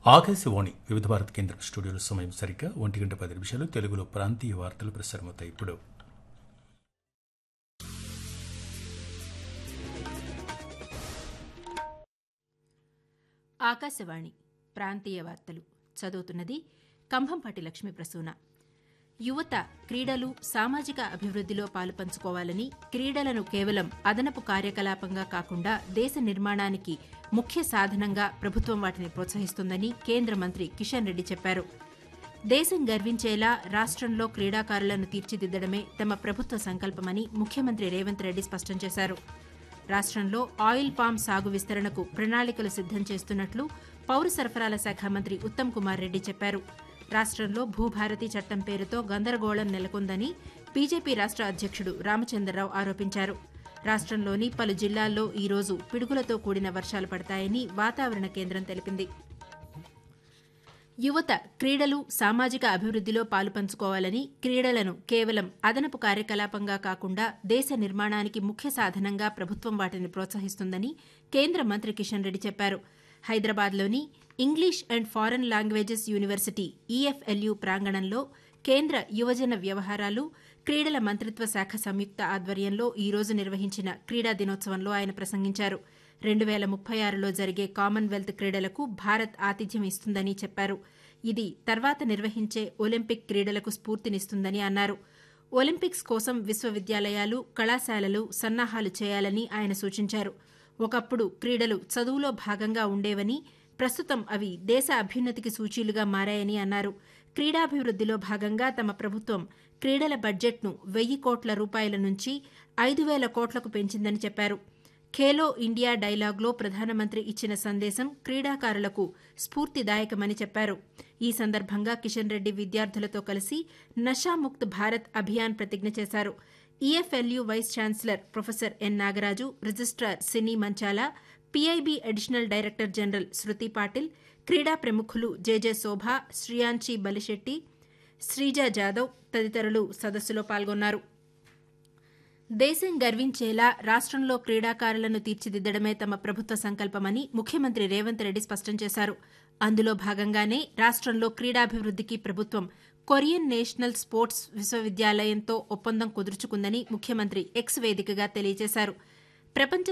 ఆకాశవాణి వివిధ భారత కేంద్రం స్టూడియోలో సమయం సరిగ్గా ఒంటి గంట పది నిమిషాలు తెలుగులో ప్రాంతీయ వార్తలు ప్రసారమవుతాయి ఇప్పుడు ఆకాశవాణి ప్రాంతీయ వార్తలు చదువుతున్నది కంభంపాటి లక్ష్మీ ప్రసూన యువత క్రీడలు సామాజిక అభివృద్ధిలో పాలుపంచుకోవాలని క్రీడలను కేవలం అదనపు కార్యకలాపంగా కాకుండా దేశ నిర్మాణానికి ముఖ్య సాధనంగా ప్రభుత్వం వాటిని ప్రోత్సహిస్తుందని కేంద్ర మంత్రి కిషన్ రెడ్డి చెప్పారు దేశం గర్వించేలా రాష్ట్రంలో క్రీడాకారులను తీర్చిదిద్దడమే తమ ప్రభుత్వ సంకల్పమని ముఖ్యమంత్రి రేవంత్ రెడ్డి స్పష్టం చేశారు రాష్ట్రంలో ఆయిల్ పామ్ సాగు విస్తరణకు ప్రణాళికలు సిద్దం చేస్తున్నట్లు పౌర సరఫరాల శాఖ మంత్రి ఉత్తమ్ కుమార్ రెడ్డి చెప్పారు రాష్ట్రంలో భూభారతి చట్టం పేరుతో గందరగోళం నెలకొందని బీజేపీ రాష్ట్ర అధ్యక్షుడు రామచంద్రరావు ఆరోపించారు రాష్ట్రంలోని పలు జిల్లాల్లో ఈ రోజు పిడుగులతో కూడిన వర్షాలు పడతాయని వాతావరణ కేంద్రం తెలిపింది యువత క్రీడలు సామాజిక అభివృద్ధిలో పాలుపంచుకోవాలని క్రీడలను కేవలం అదనపు కార్యకలాపంగా కాకుండా దేశ నిర్మాణానికి ముఖ్య సాధనంగా ప్రభుత్వం వాటిని ప్రోత్సహిస్తుందని కేంద్ర మంత్రి కిషన్ రెడ్డి చెప్పారు హైదరాబాద్లోని English and Foreign Languages University E F L U ప్రాంగణంలో కేంద్ర యువజన వ్యవహారాలు క్రీడల మంత్రిత్వ శాఖ సంయుక్త ఆధ్వర్యంలో ఈ రోజు నిర్వహించిన క్రీడా దినోత్సవంలో ఆయన ప్రసంగించారు రెండు వేల ముప్పై ఆరులో జరిగే కామన్వెల్త్ క్రీడలకు భారత్ ఆతిథ్యం ఇస్తుందని చెప్పారు ఇది తర్వాత నిర్వహించే ఒలింపిక్ క్రీడలకు స్ఫూర్తినిస్తుందని అన్నారు ఒలింపిక్స్ కోసం విశ్వవిద్యాలయాలు కళాశాలలు సన్నాహాలు చేయాలని ఆయన సూచించారు ఒకప్పుడు క్రీడలు చదువులో భాగంగా ఉండేవని ప్రస్తుతం అవి దేశ అభ్యున్నతికి సూచీలుగా మారాయని అన్నారు క్రీడాభివృద్ధిలో భాగంగా తమ ప్రభుత్వం క్రీడల బడ్జెట్ను వెయ్యి కోట్ల రూపాయల నుంచి ఐదు వేల కోట్లకు పెంచిందని చెప్పారు ఖేలో ఇండియా డైలాగ్లో ప్రధానమంత్రి ఇచ్చిన సందేశం క్రీడాకారులకు స్ఫూర్తిదాయకమని చెప్పారు ఈ సందర్భంగా కిషన్ రెడ్డి విద్యార్థులతో కలిసి నషాముక్త్ భారత్ అభియాన్ ప్రతిజ్ఞ చేశారు E F L U vice chancellor professor N Nagaraju registrar సినీ మంచాల P I B additional director general Shruti Patil క్రీడా ప్రముఖులు జేజే శోభ శ్రియాంచి బలిశెట్టి శ్రీజ జాదవ్ తదితరులు సదస్సులో పాల్గొన్నారు దేశం గర్వించేలా రాష్ట్రంలో క్రీడాకారులను తీర్చిదిద్దడమే తమ ప్రభుత్వ సంకల్పమని ముఖ్యమంత్రి రేవంత్ రెడ్డి స్పష్టం చేశారు అందులో భాగంగానే రాష్ట్రంలో క్రీడాభివృద్ధికి ప్రభుత్వం కొరియన్ నేషనల్ స్పోర్ట్స్ విశ్వవిద్యాలయంతో ఒప్పందం కుదుర్చుకుందని ముఖ్యమంత్రి ఎక్స్ వేదికగా తెలియజేశారు ప్రపంచ